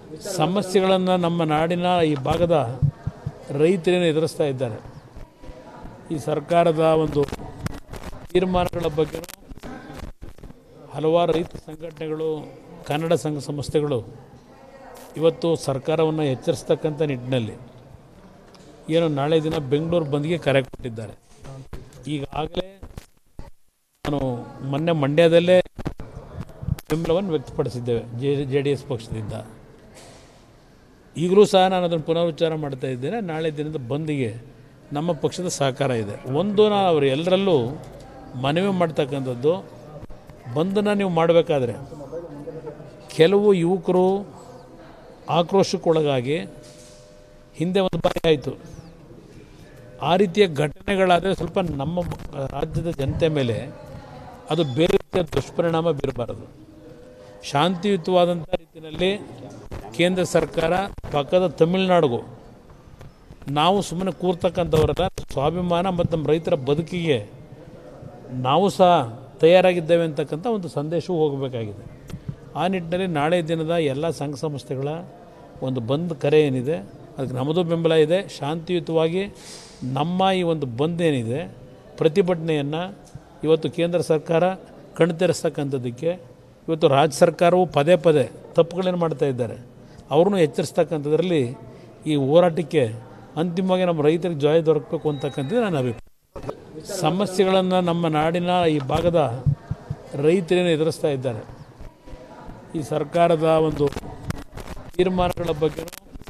ಸಮಸ್ಯೆಗಳನ್ನು ನಮ್ಮ ನಾಡಿನ ಈ ಭಾಗದ ರೈತರೇನು ಎದುರಿಸ್ತಾ ಇದ್ದಾರೆ ಈ ಸರ್ಕಾರದ ಒಂದು ತೀರ್ಮಾನಗಳ ಬಗ್ಗೆ ಹಲವಾರು ರೈತ ಸಂಘಟನೆಗಳು ಕನ್ನಡ ಸಂಘ ಸಂಸ್ಥೆಗಳು ಇವತ್ತು ಸರ್ಕಾರವನ್ನು ಎಚ್ಚರಿಸ್ತಕ್ಕಂಥ ನಿಟ್ಟಿನಲ್ಲಿ ಏನು ನಾಳೆ ದಿನ ಬೆಂಗಳೂರು ಬಂದ್ಗೆ ಕರೆ ಕೊಟ್ಟಿದ್ದಾರೆ ಈಗಾಗಲೇ ನಾನು ಮೊನ್ನೆ ಮಂಡ್ಯದಲ್ಲೇ ಬೆಂಬಲವನ್ನು ವ್ಯಕ್ತಪಡಿಸಿದ್ದೇವೆ ಜೆ ಜೆ ಡಿ ಎಸ್ ಪಕ್ಷದಿಂದ ಈಗಲೂ ಸಹ ನಾನು ಅದನ್ನು ಪುನರುಚ್ಚಾರ ಮಾಡ್ತಾ ಇದ್ದೇನೆ ನಾಳೆ ದಿನದ ಬಂದಿಗೆ ನಮ್ಮ ಪಕ್ಷದ ಸಹಕಾರ ಇದೆ ಒಂದು ನಾವು ಅವರು ಎಲ್ಲರಲ್ಲೂ ಮನವಿ ಮಾಡ್ತಕ್ಕಂಥದ್ದು ಬಂದನ್ನು ನೀವು ಮಾಡಬೇಕಾದ್ರೆ ಕೆಲವು ಯುವಕರು ಆಕ್ರೋಶಕ್ಕೊಳಗಾಗಿ ಹಿಂದೆ ಒಂದು ಬಾರಿ ಆಯಿತು ಆ ರೀತಿಯ ಘಟನೆಗಳಾದರೆ ಸ್ವಲ್ಪ ನಮ್ಮ ರಾಜ್ಯದ ಜನತೆ ಮೇಲೆ ಅದು ಬೇರೆ ರೀತಿಯ ದುಷ್ಪರಿಣಾಮ ಬೀರಬಾರದು ಶಾಂತಿಯುತವಾದಂಥ ರೀತಿಯಲ್ಲಿ ಕೇಂದ್ರ ಸರ್ಕಾರ ಪಕ್ಕದ ತಮಿಳುನಾಡಿಗೂ ನಾವು ಸುಮ್ಮನೆ ಕೂರ್ತಕ್ಕಂಥವರಲ್ಲ ಸ್ವಾಭಿಮಾನ ಮತ್ತು ನಮ್ಮ ರೈತರ ಬದುಕಿಗೆ ನಾವು ಸಹ ತಯಾರಾಗಿದ್ದೇವೆ ಅಂತಕ್ಕಂಥ ಒಂದು ಸಂದೇಶವೂ ಹೋಗಬೇಕಾಗಿದೆ ಆ ನಿಟ್ಟಿನಲ್ಲಿ ನಾಳೆ ದಿನದ ಎಲ್ಲ ಸಂಘ ಸಂಸ್ಥೆಗಳ ಒಂದು ಬಂದ್ ಕರೆ ಏನಿದೆ ಅದಕ್ಕೆ ನಮ್ಮದು ಬೆಂಬಲ ಇದೆ ಶಾಂತಿಯುತವಾಗಿ ನಮ್ಮ ಈ ಒಂದು ಬಂದ್ ಏನಿದೆ ಪ್ರತಿಭಟನೆಯನ್ನು ಇವತ್ತು ಕೇಂದ್ರ ಸರ್ಕಾರ ಕಣ್ತೆರೆಸ್ತಕ್ಕಂಥದ್ದಕ್ಕೆ ಇವತ್ತು ರಾಜ್ಯ ಸರ್ಕಾರವು ಪದೇ ಪದೇ ತಪ್ಪುಗಳೇನು ಮಾಡ್ತಾ ಇದ್ದಾರೆ ಅವ್ರನ್ನೂ ಎಚ್ಚರಿಸ್ತಕ್ಕಂಥದ್ರಲ್ಲಿ ಈ ಹೋರಾಟಕ್ಕೆ ಅಂತಿಮವಾಗಿ ನಮ್ಮ ರೈತರಿಗೆ ಜಯ ದೊರಕಬೇಕು ಅಂತಕ್ಕಂಥದ್ದು ನನ್ನ ಅಭಿಪ್ರಾಯ ಸಮಸ್ಯೆಗಳನ್ನು ನಮ್ಮ ನಾಡಿನ ಈ ಭಾಗದ ರೈತರೇನು ಎದುರಿಸ್ತಾ ಇದ್ದಾರೆ ಈ ಸರ್ಕಾರದ ಒಂದು ತೀರ್ಮಾನಗಳ ಬಗ್ಗೆ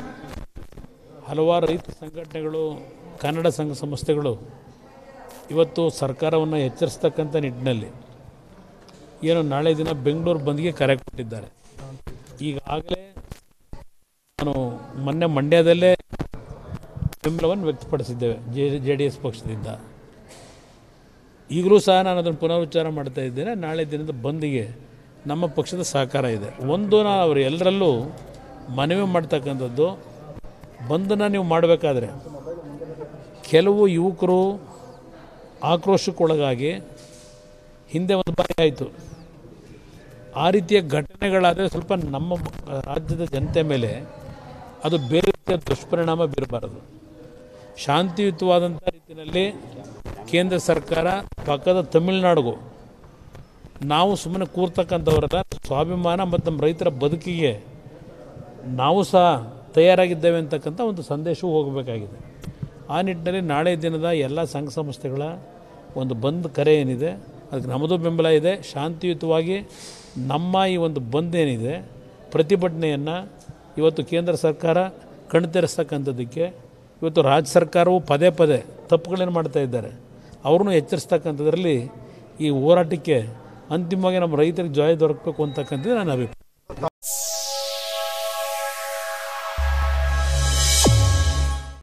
ಹಲವಾರು ರೈತ ಸಂಘಟನೆಗಳು ಕನ್ನಡ ಸಂಘ ಸಂಸ್ಥೆಗಳು ಇವತ್ತು ಸರ್ಕಾರವನ್ನು ಎಚ್ಚರಿಸ್ತಕ್ಕಂಥ ನಿಟ್ಟಿನಲ್ಲಿ ಏನು ನಾಳೆ ದಿನ ಬೆಂಗಳೂರು ಬಂದ್ಗೆ ಕರೆ ಕೊಟ್ಟಿದ್ದಾರೆ ಈಗಾಗಲೇ ನಾನು ಮೊನ್ನೆ ಮಂಡ್ಯದಲ್ಲೇ ಬೆಂಬಲವನ್ನು ವ್ಯಕ್ತಪಡಿಸಿದ್ದೇವೆ ಜೆ ಜೆ ಡಿ ಎಸ್ ಪಕ್ಷದಿಂದ ಈಗಲೂ ಸಹ ನಾನು ಅದನ್ನು ಪುನರುಚ್ಚಾರ ಮಾಡ್ತಾ ಇದ್ದೇನೆ ನಾಳೆ ದಿನದ ಬಂದಿಗೆ ನಮ್ಮ ಪಕ್ಷದ ಸಹಕಾರ ಇದೆ ಒಂದು ನಾವು ಅವರು ಎಲ್ಲರಲ್ಲೂ ಮನವಿ ಮಾಡ್ತಕ್ಕಂಥದ್ದು ಬಂದನ್ನು ನೀವು ಮಾಡಬೇಕಾದ್ರೆ ಕೆಲವು ಯುವಕರು ಆಕ್ರೋಶಕ್ಕೊಳಗಾಗಿ ಹಿಂದೆ ಒಂದು ಬಾರಿ ಆಯಿತು ಆ ರೀತಿಯ ಘಟನೆಗಳಾದರೆ ಸ್ವಲ್ಪ ನಮ್ಮ ರಾಜ್ಯದ ಜನತೆ ಮೇಲೆ ಅದು ಬೇರೆ ರೀತಿಯ ದುಷ್ಪರಿಣಾಮ ಬೀರಬಾರದು ಶಾಂತಿಯುತವಾದಂಥ ರೀತಿಯಲ್ಲಿ ಕೇಂದ್ರ ಸರ್ಕಾರ ಪಕ್ಕದ ತಮಿಳುನಾಡಿಗೂ ನಾವು ಸುಮ್ಮನೆ ಕೂರ್ತಕ್ಕಂಥವರಲ್ಲ ಸ್ವಾಭಿಮಾನ ಮತ್ತು ನಮ್ಮ ರೈತರ ಬದುಕಿಗೆ ನಾವು ಸಹ ತಯಾರಾಗಿದ್ದೇವೆ ಅಂತಕ್ಕಂಥ ಒಂದು ಸಂದೇಶವೂ ಹೋಗಬೇಕಾಗಿದೆ ಆ ನಿಟ್ಟಿನಲ್ಲಿ ನಾಳೆ ದಿನದ ಎಲ್ಲ ಸಂಘ ಸಂಸ್ಥೆಗಳ ಒಂದು ಬಂದ್ ಕರೆ ಏನಿದೆ ಅದಕ್ಕೆ ನಮ್ಮದು ಬೆಂಬಲ ಇದೆ ಶಾಂತಿಯುತವಾಗಿ ನಮ್ಮ ಈ ಒಂದು ಬಂದ್ ಏನಿದೆ ಪ್ರತಿಭಟನೆಯನ್ನು ಇವತ್ತು ಕೇಂದ್ರ ಸರ್ಕಾರ ಕಣ್ತೆರೆಸ್ತಕ್ಕಂಥದ್ದಕ್ಕೆ ಇವತ್ತು ರಾಜ್ಯ ಸರ್ಕಾರವು ಪದೇ ಪದೇ ತಪ್ಪುಗಳೇನು ಮಾಡ್ತಾ ಇದ್ದಾರೆ ಅವ್ರನ್ನೂ ಎಚ್ಚರಿಸ್ತಕ್ಕಂಥದ್ರಲ್ಲಿ ಈ ಹೋರಾಟಕ್ಕೆ ಅಂತಿಮವಾಗಿ ನಮ್ಮ ರೈತರಿಗೆ ಜಯ ದೊರಕಬೇಕು ಅಂತಕ್ಕಂಥದ್ದು ನನ್ನ ಅಭಿಪ್ರಾಯ